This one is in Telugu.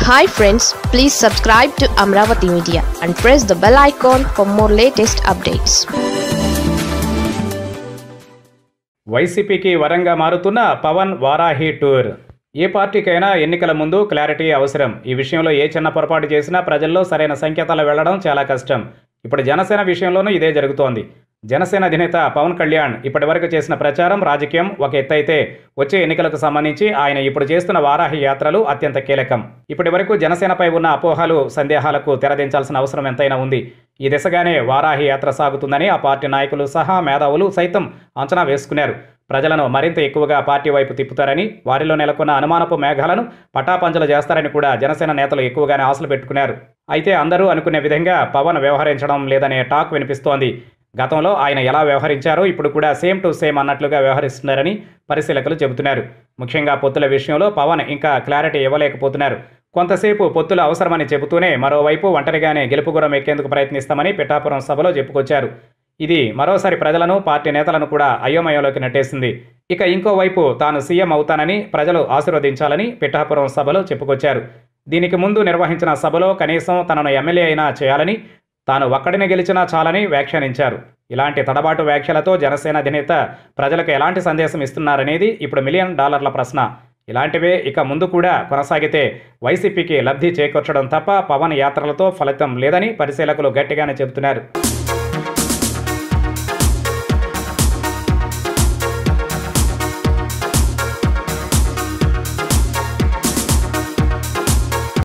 hi friends please subscribe to Amaravati media and press the bell icon for more latest updates వైసీపీకి వరంగా మారుతున్న పవన్ వారాహి టూర్ ఏ పార్టీకైనా ఎన్నికల ముందు క్లారిటీ అవసరం ఈ విషయంలో ఏ చిన్న పొరపాటు చేసినా ప్రజల్లో సరైన సంకేతాలు వెళ్లడం చాలా కష్టం ఇప్పుడు జనసేన విషయంలోనూ ఇదే జరుగుతోంది జనసేన అధినేత పవన్ కళ్యాణ్ ఇప్పటివరకు చేసిన ప్రచారం రాజకీయం ఒక ఎత్తు అయితే వచ్చే ఎన్నికలకు సంబంధించి ఆయన ఇప్పుడు చేస్తున్న వారాహి యాత్రలు అత్యంత కీలకం ఇప్పటి వరకు జనసేనపై ఉన్న అపోహలు సందేహాలకు తెరదించాల్సిన అవసరం ఎంతైనా ఉంది ఈ దిశగానే వారాహి యాత్ర సాగుతుందని ఆ పార్టీ నాయకులు సహా మేధావులు సైతం అంచనా వేసుకున్నారు ప్రజలను మరింత ఎక్కువగా పార్టీ వైపు తిప్పుతారని వారిలో నెలకొన్న అనుమానపు మేఘాలను పటాపంచలు చేస్తారని కూడా జనసేన నేతలు ఎక్కువగానే ఆశలు పెట్టుకున్నారు అయితే అందరూ అనుకునే విధంగా పవన్ వ్యవహరించడం లేదనే టాక్ వినిపిస్తోంది గతంలో ఆయన ఎలా వ్యవహరించారో ఇప్పుడు కూడా సేమ్ టు సేమ్ అన్నట్లుగా వ్యవహరిస్తున్నారని పరిశీలకులు చెబుతున్నారు ముఖ్యంగా పొత్తుల విషయంలో పవన్ ఇంకా క్లారిటీ ఇవ్వలేకపోతున్నారు కొంతసేపు పొత్తులు అవసరమని చెబుతూనే మరోవైపు ఒంటరిగానే గెలుపుగురం ఎక్కేందుకు ప్రయత్నిస్తామని పిఠాపురం సభలో చెప్పుకొచ్చారు ఇది మరోసారి ప్రజలను పార్టీ నేతలను కూడా అయోమయంలోకి నెట్టేసింది ఇక ఇంకోవైపు తాను సీఎం అవుతానని ప్రజలు ఆశీర్వదించాలని పిఠాపురం సభలో చెప్పుకొచ్చారు దీనికి ముందు నిర్వహించిన సభలో కనీసం తనను ఎమ్మెల్యే అయినా చేయాలని తాను ఒక్కడిని గెలిచినా చాలని వ్యాఖ్యానించారు ఇలాంటి తడబాటు వ్యాఖ్యలతో జనసేన అధినేత ప్రజలకు ఎలాంటి సందేశం ఇస్తున్నారనేది ఇప్పుడు మిలియన్ డాలర్ల ప్రశ్న ఇలాంటివే ఇక ముందు కూడా కొనసాగితే వైసీపీకి లబ్ధి చేకూర్చడం తప్ప పవన్ యాత్రలతో ఫలితం లేదని పరిశీలకులు గట్టిగానే చెబుతున్నారు